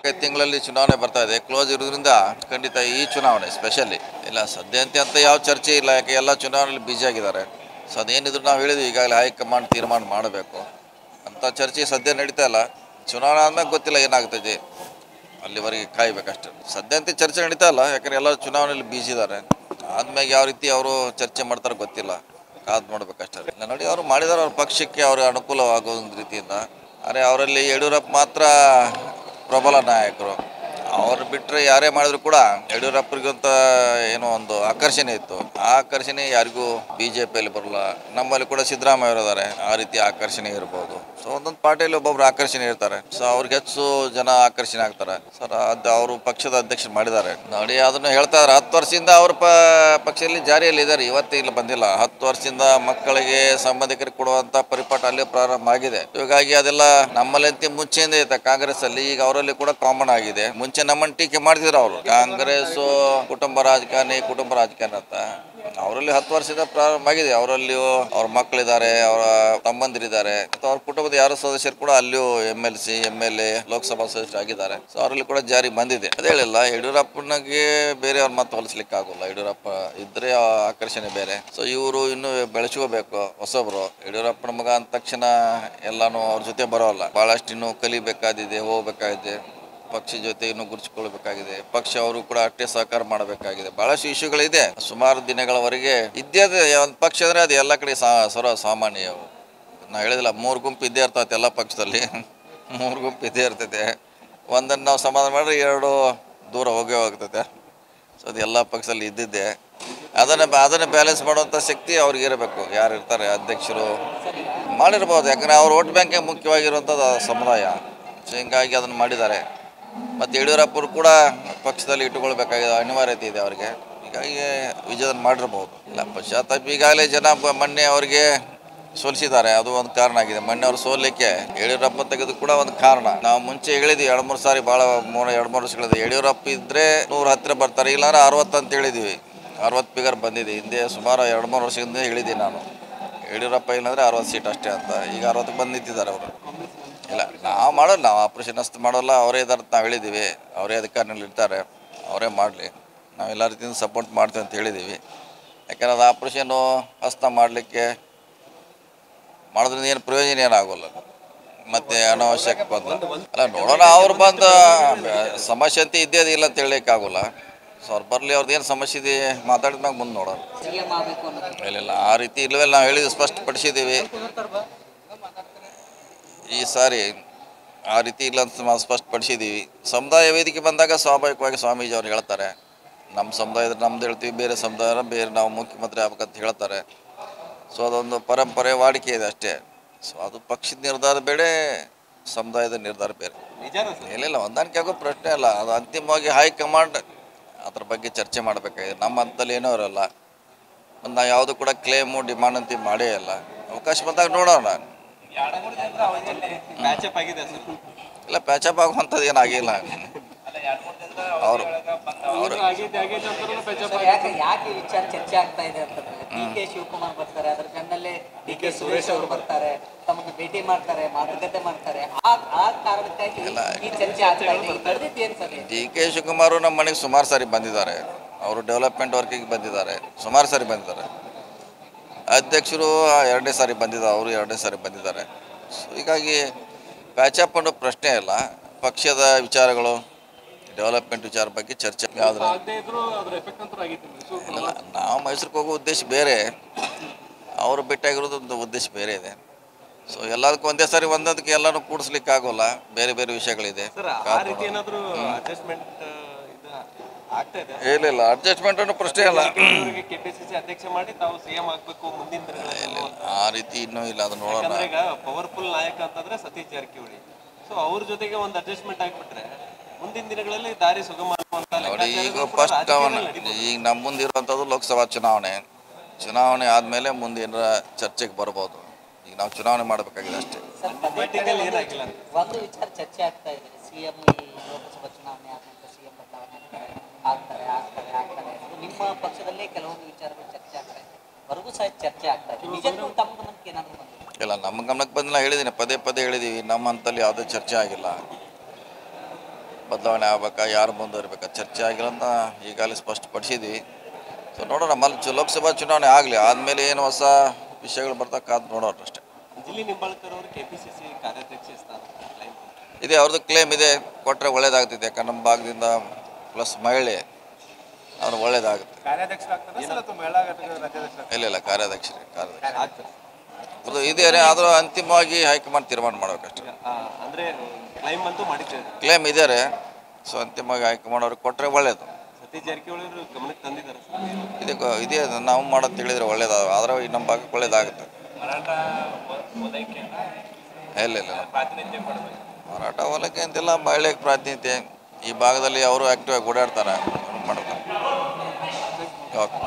ನಾಲ್ಕೈದು ತಿಂಗಳಲ್ಲಿ ಚುನಾವಣೆ ಬರ್ತಾ ಇದೆ ಕ್ಲೋಸ್ ಇರೋದ್ರಿಂದ ಖಂಡಿತ ಈ ಚುನಾವಣೆ ಸ್ಪೆಷಲಿ ಇಲ್ಲ ಸದ್ಯಂತೆ ಅಂತ ಯಾವ ಚರ್ಚೆ ಇಲ್ಲ ಯಾಕೆ ಎಲ್ಲ ಚುನಾವಣೆಯಲ್ಲಿ ಬ್ಯುಸಿ ಆಗಿದ್ದಾರೆ ಸೊ ಅದೇನಿದ್ರು ನಾವು ಹೇಳಿದ್ವಿ ಈಗಾಗಲೇ ಹೈಕಮಾಂಡ್ ತೀರ್ಮಾನ ಮಾಡಬೇಕು ಅಂತ ಚರ್ಚೆ ಸದ್ಯ ನಡೀತಾ ಇಲ್ಲ ಚುನಾವಣೆ ಆದ್ಮೇಲೆ ಗೊತ್ತಿಲ್ಲ ಏನಾಗ್ತದೆ ಅಲ್ಲಿವರೆಗೆ ಕಾಯ್ಬೇಕಷ್ಟೆ ಸದ್ಯಂತೆ ಚರ್ಚೆ ನಡೀತಾ ಇಲ್ಲ ಯಾಕಂದ್ರೆ ಎಲ್ಲ ಚುನಾವಣೆಯಲ್ಲಿ ಬ್ಯುಸಿ ಇದ್ದಾರೆ ಆದ್ಮೇಲೆ ಯಾವ ರೀತಿ ಅವರು ಚರ್ಚೆ ಮಾಡ್ತಾರೆ ಗೊತ್ತಿಲ್ಲ ಕಾದು ನೋಡ್ಬೇಕಷ್ಟೇ ಇಲ್ಲ ನೋಡಿ ಅವರು ಮಾಡಿದಾರೆ ಅವ್ರ ಪಕ್ಷಕ್ಕೆ ಅವ್ರಿಗೆ ಅನುಕೂಲವಾಗೋ ಒಂದು ರೀತಿಯಿಂದ ಆದರೆ ಅವರಲ್ಲಿ ಯಡಿಯೂರಪ್ಪ ಮಾತ್ರ ಪ್ರಬಲ ನಾಯಕರು ಅವ್ರು ಬಿಟ್ಟರೆ ಯಾರೇ ಮಾಡಿದ್ರು ಕೂಡ ಯಡಿಯೂರಪ್ಪರಿಗಂತ ಏನೋ ಒಂದು ಆಕರ್ಷಣೆ ಇತ್ತು ಆ ಆಕರ್ಷಣೆ ಯಾರಿಗೂ ಬಿ ಜೆ ಪಿಯಲ್ಲಿ ಬರಲ್ಲ ನಮ್ಮಲ್ಲಿ ಕೂಡ ಸಿದ್ದರಾಮಯ್ಯ ಅವರು ಇದ್ದಾರೆ ಆ ರೀತಿ ಆಕರ್ಷಣೆ ಇರ್ಬೋದು ಸೊ ಒಂದೊಂದು ಪಾರ್ಟಿಯಲ್ಲಿ ಒಬ್ಬೊಬ್ರು ಆಕರ್ಷಣೆ ಇರ್ತಾರೆ ಸೊ ಅವ್ರಿಗೆ ಹೆಚ್ಚು ಜನ ಆಕರ್ಷಣೆ ಆಗ್ತಾರೆ ಸರ್ ಅದು ಅವರು ಪಕ್ಷದ ಅಧ್ಯಕ್ಷರು ಮಾಡಿದ್ದಾರೆ ನೋಡಿ ಅದನ್ನು ಹೇಳ್ತಾ ಇದ್ದಾರೆ ಹತ್ತು ವರ್ಷದಿಂದ ಅವ್ರ ಪ ಪಕ್ಷದಲ್ಲಿ ಜಾರಿಯಲ್ಲಿ ಇದ್ದಾರೆ ಇವತ್ತೇ ಇಲ್ಲಿ ಬಂದಿಲ್ಲ ಹತ್ತು ವರ್ಷದಿಂದ ಮಕ್ಕಳಿಗೆ ಸಂಬಂಧಿಕರಿಗೆ ಕೊಡುವಂತ ಪರಿಪಾಠ ಅಲ್ಲೇ ಪ್ರಾರಂಭ ಆಗಿದೆ ಹೀಗಾಗಿ ಅದೆಲ್ಲ ನಮ್ಮಲ್ಲಂತೆ ಮುಂಚೆಯಿಂದ ಇತ್ತು ಕಾಂಗ್ರೆಸ್ ಅಲ್ಲಿ ಈಗ ಅವರಲ್ಲಿ ಕೂಡ ಕಾಮನ್ ಆಗಿದೆ ಮುಂಚೆ ನಮ್ಮನ್ನು ಟೀಕೆ ಮಾಡ್ತಿದ್ರು ಅವರು ಕಾಂಗ್ರೆಸ್ ಕುಟುಂಬ ರಾಜಕಾರಣಿ ಕುಟುಂಬ ರಾಜಕಾರಣಿ ಅಂತ ಅವರಲ್ಲಿ ಹತ್ತು ವರ್ಷದಿಂದ ಪ್ರಾರಂಭ ಆಗಿದೆ ಅವರಲ್ಲಿಯೂ ಅವ್ರ ಮಕ್ಕಳಿದ್ದಾರೆ ಅವರ ತಮ್ಮಂದಿರಿದ್ದಾರೆ ಮತ್ತು ಅವ್ರ ಕುಟುಂಬದ ಯಾರು ಸದಸ್ಯರು ಕೂಡ ಅಲ್ಲಿಯೂ M L C M L A Lok Sabha ಸದಸ್ಯರು ಆಗಿದ್ದಾರೆ ಸೊ ಅವರಲ್ಲಿ ಕೂಡ ಜಾರಿ ಬಂದಿದೆ ಅದೇ ಹೇಳಿಲ್ಲ ಯಡಿಯೂರಪ್ಪನಿಗೆ ಬೇರೆಯವ್ರ ಮತ್ತೆ ಹೋಲಿಸ್ಲಿಕ್ಕೆ ಆಗೋಲ್ಲ ಯಡಿಯೂರಪ್ಪ ಇದ್ರೆ ಆ ಆಕರ್ಷಣೆ ಬೇರೆ ಸೊ ಇವರು ಇನ್ನೂ ಬೆಳೆಸ್ಕೋಬೇಕು ಹೊಸಬ್ರು ಯಡಿಯೂರಪ್ಪನ ಮಗ ಅಂದ ತಕ್ಷಣ ಎಲ್ಲಾನು ಅವ್ರ ಜೊತೆ ಬರೋಲ್ಲ ಬಹಳಷ್ಟು ಇನ್ನೂ ಕಲಿಬೇಕಾದಿದೆ ಹೋಗ್ಬೇಕಾಗಿದೆ ಪಕ್ಷ ಜೊತೆ ಇನ್ನು ಗುರುತಿಸ್ಕೊಳ್ಬೇಕಾಗಿದೆ ಪಕ್ಷ ಅವರು ಕೂಡ ಅಷ್ಟೇ ಸಹಕಾರ ಮಾಡಬೇಕಾಗಿದೆ ಬಹಳಷ್ಟು ಇಶ್ಯೂಗಳಿದೆ ಸುಮಾರು ದಿನಗಳವರೆಗೆ ಇದ್ದೇ ಒಂದು ಪಕ್ಷ ಅಂದ್ರೆ ಅದು ಎಲ್ಲ ಕಡೆ ಸಾ ಸರ್ವ ಸಾಮಾನ್ಯ ಅವು. ನಾ ಹೇಳಿದಿಲ್ಲ ಮೂರು ಗುಂಪು ಇದ್ದೇ ಇರ್ತೈತೆ ಎಲ್ಲ ಪಕ್ಷದಲ್ಲಿ ಮೂರು ಗುಂಪು ಇದ್ದೇ ಇರ್ತೈತೆ ಒಂದನ್ನು ನಾವು ಸಮಾಧಾನ ಮಾಡಿದ್ರೆ ಎರಡು ದೂರ ಹೋಗೇ ಹೋಗ್ತೈತೆ ಸೊ ಅದು ಎಲ್ಲ ಪಕ್ಷದಲ್ಲಿ ಇದ್ದಿದ್ದೆ ಅದನ್ನು ಅದನ್ನು ಬ್ಯಾಲೆನ್ಸ್ ಮಾಡುವಂಥ ಶಕ್ತಿ ಅವ್ರಿಗೆ ಇರಬೇಕು ಯಾರು ಇರ್ತಾರೆ ಅಧ್ಯಕ್ಷರು ಮಾಡಿರ್ಬೋದು ಯಾಕಂದರೆ ಅವ್ರ ವೋಟ್ ಬ್ಯಾಂಕೇ ಮುಖ್ಯವಾಗಿರುವಂಥದ್ದು ಆ ಸಮುದಾಯ ಸೊ ಹಿಂಗಾಗಿ ಅದನ್ನು ಮಾಡಿದ್ದಾರೆ ಮತ್ತು ಯಡಿಯೂರಪ್ಪರು ಕೂಡ ಪಕ್ಷದಲ್ಲಿ ಇಟ್ಟುಕೊಳ್ಬೇಕಾಗಿದೆ ಅನಿವಾರ್ಯತೆ ಇದೆ ಅವರಿಗೆ ಹೀಗಾಗಿ ವಿಜಯದನ್ನು ಮಾಡಿರ್ಬೋದು ಇಲ್ಲ ಪಶ್ಚಾತ್ತಾಪ ಈಗಾಗಲೇ ಜನ ಬ- ಮೊನ್ನೆ ಅವರಿಗೆ ಸೋಲಿಸಿದ್ದಾರೆ ಅದು ಒಂದು ಕಾರಣ ಆಗಿದೆ ಮೊನ್ನೆ ಅವ್ರು ಸೋಲಿಕ್ಕೆ ಯಡಿಯೂರಪ್ಪ ತೆಗೆದು ಕೂಡ ಒಂದು ಕಾರಣ ನಾವು ಮುಂಚೆ ಹೇಳಿದ್ವಿ ಎರಡು ಮೂರು ಸಾರಿ ಭಾಳ ಮೂರು ಎರಡು ಮೂರು ವರ್ಷಗಳಿದೆ ಯಡಿಯೂರಪ್ಪ ಇದ್ದರೆ ನೂರು ಹತ್ತಿರ ಬರ್ತಾರೆ ಇಲ್ಲಾಂದ್ರೆ ಅರವತ್ತು ಅಂತ ಹೇಳಿದ್ವಿ ಅರವತ್ತು ಫಿಗರ್ ಬಂದಿದೆ ಹಿಂದೆ ಸುಮಾರು ಎರಡು ಮೂರು ವರ್ಷದಿಂದ ಹೇಳಿದ್ದೀನಿ ನಾನು ಯಡಿಯೂರಪ್ಪ ಇಲ್ಲಾಂದ್ರೆ ಅರವತ್ತು ಸೀಟ್ ಅಷ್ಟೇ ಅಂತ ಈಗ ಅರವತ್ತಕ್ಕೆ ಬಂದು ನಿಂತಿದ್ದಾರೆ ಅವರು ಇಲ್ಲ ನಾವು ಮಾಡೋಲ್ಲ ನಾವು ಆಪ್ರೇಷನ್ ಅಷ್ಟು ಮಾಡೋಲ್ಲ ಅವರೇ ಇದ್ದಾರೆ ಅಂತ ನಾವು ಹೇಳಿದ್ದೀವಿ ಅವರೇ ಅಧಿಕಾರಿನಲ್ಲಿ ಇರ್ತಾರೆ ಅವರೇ ಮಾಡಲಿ ನಾವು ಎಲ್ಲ ರೀತಿಯಿಂದ ಸಪೋರ್ಟ್ ಮಾಡ್ತೀವಿ ಅಂತ ಹೇಳಿದ್ದೀವಿ ಯಾಕಂದ್ರೆ ಅದು ಆಪ್ರೇಷನ್ನು ಹಸ್ತ ಮಾಡಲಿಕ್ಕೆ ಮಾಡೋದ್ರಿಂದ ಏನು ಪ್ರಯೋಜನ ಏನಾಗೋಲ್ಲ ಮತ್ತೆ ಅನಾವಶ್ಯಕ ಬಂದು ಅಲ್ಲ ನೋಡೋಣ ಅವ್ರು ಬಂದು ಸಮಸ್ಯೆ ಅಂತ ಇದ್ದೇ ಇಲ್ಲ ಅಂತ ಹೇಳಲಿಕ್ಕೆ ಆಗೋಲ್ಲ ಸೊ ಅವ್ರು ಬರಲಿ ಅವ್ರದ್ದು ಏನು ಸಮಸ್ಯೆ ಇದೆ ಮಾತಾಡಿದ್ಮ್ಯಾಗ ಮುಂದೆ ನೋಡೋಣ ಸಿಎಂ ಆಗಬೇಕು ಅನ್ನೋದು ಇಲ್ಲ ಇಲ್ಲ ಆ ರೀತಿ ಇಲ್ಲವೇ ನಾವು ಹೇಳಿದ್ವಿ ಸ್ಪಷ್ಟಪಡಿಸಿದ್ದೀವಿ ಈ ಸಾರಿ ಆ ರೀತಿ ಇಲ್ಲ ಅಂತ ನಾವು ಸ್ಪಷ್ಟಪಡಿಸಿದ್ದೀವಿ ಸಮುದಾಯ ವೇದಿಕೆ ಬಂದಾಗ ಸ್ವಾಭಾವಿಕವಾಗಿ ಸ್ವಾಮೀಜಿ ಅವ್ರು ಹೇಳ್ತಾರೆ ನಮ್ಮ ಸಮುದಾಯದ ನಮ್ದು ಹೇಳ್ತೀವಿ ಬೇರೆ ಸಮುದಾಯ ಬೇರೆ ನಾವು ಮುಖ್ಯಮಂತ್ರಿ ಆಗ್ಬೇಕಂತ ಹೇಳ್ತಾರೆ ಸೊ ಅದೊಂದು ಪರಂಪರೆ ವಾಡಿಕೆ ಇದೆ ಅಷ್ಟೇ ಸೊ ಅದು ಪಕ್ಷದ ನಿರ್ಧಾರ ಬೇರೆ ಸಮುದಾಯದ ನಿರ್ಧಾರ ಬೇರೆ ಇಲ್ಲ ಇಲ್ಲ ಹೊಂದಾಣಿಕೆ ಆಗೋ ಪ್ರಶ್ನೆ ಅಲ್ಲ ಅದು ಅಂತಿಮವಾಗಿ ಹೈಕಮಾಂಡ್ ಅದ್ರ ಬಗ್ಗೆ ಚರ್ಚೆ ಮಾಡಬೇಕಾಗಿದೆ ನಮ್ಮ ಹಂತಲ್ಲಿ ಏನೂ ಇರೋಲ್ಲ ಮತ್ತು ನಾವು ಯಾವುದು ಕೂಡ ಕ್ಲೇಮು ಡಿಮಾಂಡ್ ಅಂತ ಮಾಡೇ ಇಲ್ಲ ಅವಕಾಶ ಬಂದಾಗ ನೋಡೋಣ ಪ್ಯಾಚಪ್ ಆಗಿದೆ ಸರ್ ಇಲ್ಲ ಪ್ಯಾಚಪ್ ಆಗುವಂಥದ್ದು ಏನಾಗಿಲ್ಲ ಅವರು ಅವರು ಆಗಿದೆ ಆಗಿದೆ ಅಂತಾರಲ್ಲ ಪ್ಯಾಚಪ್ ಸರ್ ಯಾಕೆ ಯಾಕೆ ಈ ವಿಚಾರ ಚರ್ಚೆ ಆಗ್ತಾ ಇದೆ ಅಂತಂದ್ರೆ ಡಿ ಕೆ ಶಿವಕುಮಾರ್ ಬರ್ತಾರೆ ಅದ್ರ ಬೆನ್ನಲ್ಲೇ ಡಿ ಕೆ ಸುರೇಶ್ ಅವರು ಬರ್ತಾರೆ ತಮ್ಮನ್ನು ಭೇಟಿ ಮಾಡ್ತಾರೆ ಮಾತುಕತೆ ಮಾಡ್ತಾರೆ ಆ ಆ ಕಾರಣಕ್ಕಾಗಿ ಈ ಚರ್ಚೆ ಆಗ್ತಾ ಇದೆ ಈ ನಡೆದಿದ್ದು ಏನ್ ಸರ್ ಇದು? ಡಿ ಕೆ ಶಿವಕುಮಾರು ನಮ್ಮ ಮನೆಗೆ ಸುಮಾರು ಸಾರಿ ಬಂದಿದ್ದಾರೆ ಅವರು ಡೆವಲಪ್ಮೆಂಟ್ ವರ್ಕಿಗೆ ಬಂದಿದ್ದಾರೆ ಸುಮಾರು ಸಾರಿ ಬಂದಿದ್ದಾರೆ ಅಧ್ಯಕ್ಷರು ಎರಡನೇ ಸಾರಿ ಬಂದಿದ್ದಾರೆ ಅವರು ಎರಡನೇ ಸಾರಿ ಬಂದಿದ್ದಾರೆ ಸೊ ಹೀಗಾಗಿ ಪ್ಯಾಚಪ್ ಅನ್ನೋ ಪ್ರಶ್ನೆ ಇಲ್ಲ ಪಕ್ಷದ ವಿಚಾರಗಳು ಡೆವಲಪ್ಮೆಂಟ್ ವಿಚಾರ ಬಗ್ಗೆ ಚರ್ಚೆ ಯಾವ್ದು ಆಗದೆ ಇದ್ರು ಅದ್ರ ಎಫೆಕ್ಟ್ ಅಂತೂ ಆಗಿತ್ತು ಮೈಸೂರು ಇಲ್ಲ ನಾವು ಮೈಸೂರಿಗೆ ಹೋಗೋ ಉದ್ದೇಶ ಬೇರೆ ಅವರು ಭೇಟಿಯಾಗಿರೋದು ಒಂದು ಉದ್ದೇಶ ಬೇರೆ ಇದೆ ಸೊ ಎಲ್ಲದಕ್ಕೂ ಒಂದೇ ಸಾರಿ ಒಂದೊಂದಕ್ಕೆ ಎಲ್ಲನೂ ಕೂಡಿಸ್ಲಿಕ್ಕೆ ಆಗೋಲ್ಲ ಬೇರೆ ಬೇರೆ ವಿಷಯಗಳಿದೆ ಸರ್ ಆ ರೀತಿ ಏನಾದ್ರು ಅಡ್ಜಸ್ಟ್ಮೆಂಟ್ ಇದು ಆಗ್ತಾ ಇದೆ ಇಲ್ಲ ಇಲ್ಲ ಅಡ್ಜಸ್ಟ್ಮೆಂಟ್ ಅನ್ನೋ ಪ್ರಶ್ನೆ ಅಲ್ಲ ಅವರಿಗೆ ಕೆಪಿಸಿಸಿ ಅಧ್ಯಕ್ಷ ಮಾಡಿ ತಾವು ಸಿಎಂ ಆಗ್ಬೇಕು ಮುಂದಿನ ದಿನಗಳಲ್ಲಿ ಆ ರೀತಿ ಇನ್ನೂ ಇಲ್ಲ ಅದು ನೋಡೋಣ ಯಾಕಂದ್ರೆ ಈಗ ಪವರ್ಫುಲ್ ನಾಯಕ ಅಂತಂದ್ರೆ ಸತೀಶ್ ಜಾರಕಿಹೊಳಿ ಸೊ ಅವ್ರ ಜೊತೆಗೆ ಒಂದು ಅಡ್ಜಸ್ಟ್ಮೆಂಟ್ ಆಗ್ಬಿಟ್ರೆ ಮುಂದಿನ ದಿನಗಳಲ್ಲಿ ದಾರಿ ಸುಗಮ ಆಗುವಂತ ನೋಡಿ ಈಗ ಲೆಕ್ಕಾಚಾರಗಳು ಕೂಡ ಫಸ್ಟ್ ರಾಜಕೀಯದಲ್ಲಿ ನಡೀಬೋದು. ಈಗ ನಮ್ಮ ಮುಂದೆ ಇರುವಂಥದ್ದು ಲೋಕಸಭಾ ಚುನಾವಣೆ ಚುನಾವಣೆ ಆದಮೇಲೆ ಮುಂದೆ ಏನಾರ ಚರ್ಚೆಗೆ ಬರ್ಬೋದು ಈಗ ನಾವು ಚುನಾವಣೆ ಮಾಡಬೇಕಾಗಿದೆ ಅಷ್ಟೇ ಸರ್ ಪದೇ ಪದೇ ಮೀಟಿಂಗಲ್ಲಿ ಒಂದು- ಏನಾಗಿಲ್ಲ ಅಂತ. ಒಂದು ವಿಚಾರ ಚರ್ಚೆ ಆಗ್ತಾ ಇದೆ ಸಿಎಂ ಈ ಲೋಕಸಭಾ ಚುನಾವಣೆ ಆದ ನಂತರ ಸಿಎಂ ಬದಲಾವಣೆ ಆಗ್ತಾರೆ ಆಗ್ತಾರೆ ಆಗ್ತಾರೆ ಅಂತ ನಿಮ್ಮ ಪಕ್ಷದಲ್ಲೇ ಕೆಲವೊಂದು ವಿಚಾರಗಳು ಚರ್ಚೆ ಆಗ್ತಾ ಇದೆ ವರೆಗೂ ಸಹ ಚರ್ಚೆ ಆಗ್ತಾ ಇದೆ ನಿಜಕ್ಕೂ ತಮ್ಮ ಗಮನಕ್ಕೆ ಏನಾದ್ರು ಬಂದಿದೆ ಇಲ್ಲ ನಮ್ಮ ಗಮನಕ್ಕೆ ಬಂದಿಲ್ಲ ಹೇಳಿದ್ದೀನಿ ಪದೇ ಪದೇ ಹೇಳಿದ್ದೀವಿ ನಮ್ಮ ಹಂತಲ್ಲಿ ಯಾವುದೇ ಚರ್ಚೆ ಆಗಿಲ್ಲ ಬದಲಾವಣೆ ಆಗ್ಬೇಕಾ ಯಾರು ಮುಂದುವರಿಬೇಕಾ ಚರ್ಚೆ ಆಗಿಲ್ಲ ಅಂತ ಈಗಾಗಲೇ ಸ್ಪಷ್ಟಪಡಿಸಿದ್ವಿ ಸೊ ನೋಡೋಣ ಮಲ್ ಚು ಲೋಕಸಭಾ ಚುನಾವಣೆ ಆಗಲಿ ಆದಮೇಲೆ ಏನು ಹೊಸ ವಿಷಯಗಳು ಬರ್ತಾ ಕಾದು ನೋಡೋಣ ಅಷ್ಟೇ ಜಿಲ್ಲಿ ನಿಂಬಾಳ್ಕರ್ ಅವರು ಕೆಪಿಸಿಸಿ ಕಾರ್ಯಾಧ್ಯಕ್ಷ ಸ್ಥಾನ ಕ್ಲೈಮ್ ಇದೆ ಅವ್ರದ್ದು ಕ್ಲೇಮ್ ಇದೆ ಕೊಟ್ಟರೆ ಒಳ್ಳೇದಾಗ್ತಿದೆ ಯಾಕಂದ್ರೆ ನಮ್ಮ ಭಾಗದಿಂದ ಪ್ಲಸ್ ಮಹಿಳೆ ಅವ್ರು ಒಳ್ಳೇದಾಗುತ್ತೆ ಇಲ್ಲ ಇಲ್ಲ ಕಾರ್ಯಾಧ್ಯಕ್ಷರೇ ಕಾರ್ಯಾಧ್ಯಕ್ಷ ಆಗ್ತದೆ ಅದು ಇದೆ ಆದರೂ ಅಂತಿಮವಾಗಿ ಹೈಕಮಾಂಡ್ ತೀರ್ಮಾನ ಮಾಡ್ಬೇಕಷ್ಟೇ ಆ, ಅಂದ್ರೆ ಕ್ಲೈಮ್ ಅಂತೂ ಮಾಡಿದ್ದೇವೆ ಕ್ಲೇಮ್ ಇದ್ದಾರೆ ಸೊ ಅಂತಿಮವಾಗಿ ಹೈಕಮಾಂಡ್ ಅವ್ರಿಗೆ ಕೊಟ್ಟರೆ ಒಳ್ಳೇದು ಸತೀಶ್ ಜಾರಕಿಹೊಳಿ ಅವರು ಗಮನಕ್ಕೆ ತಂದಿದ್ದಾರೆ ಸರ್ ಇದೆ ಗೊ- ಇದೆ ನಾವು ಮಾಡೋದು ತಿಳಿದ್ರೆ ಒಳ್ಳೇದು ಆದರೆ ಈ ನಮ್ಮ ಭಾಗಕ್ಕೆ ಒಳ್ಳೇದಾಗುತ್ತೆ ಇಲ್ಲ ಇಲ್ಲ ಇಲ್ಲ. ಮಾರಾಟ ಹೊಲಕ್ಕೆ ಅಂತೆಲ್ಲ ಮಹಿಳೆಗೆ ಪ್ರಾತಿನಿಧ್ಯ ಈ ಭಾಗದಲ್ಲಿ ಅವರು ಆ್ಯಕ್ಟಿವ್ ಆಗಿ ಓಡಾಡ್ತಾರೆ ಮಾಡ್ತಾರೆ ಓಕೆ